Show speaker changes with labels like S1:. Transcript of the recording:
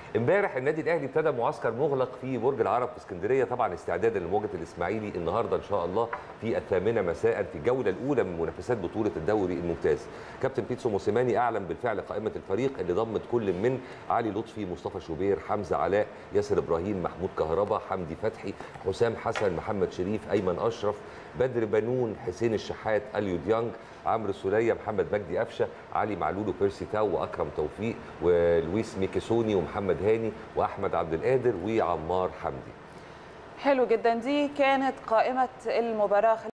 S1: امبارح النادي الاهلي ابتدى معسكر مغلق في برج العرب في اسكندريه طبعا استعدادا لمواجهه الاسماعيلي النهارده ان شاء الله في الثامنه مساء في الجوله الاولى من منافسات بطوله الدوري الممتاز كابتن بيتسو موسيماني اعلن بالفعل قائمه الفريق اللي ضمت كل من علي لطفي مصطفى شوبير حمزه علاء ياسر ابراهيم محمود كهربا حمدي فتحي حسام حسن محمد شريف ايمن اشرف بدر بنون حسين الشحات اليو ديانج عمرو السوليه محمد مجدي قفشه علي معلول وبيرسي تاو واكرم توفيق ولويس ميكيسوني ومحمد هاني واحمد عبد القادر وعمار حمدي
S2: حلو جدا دي كانت قائمه المباراه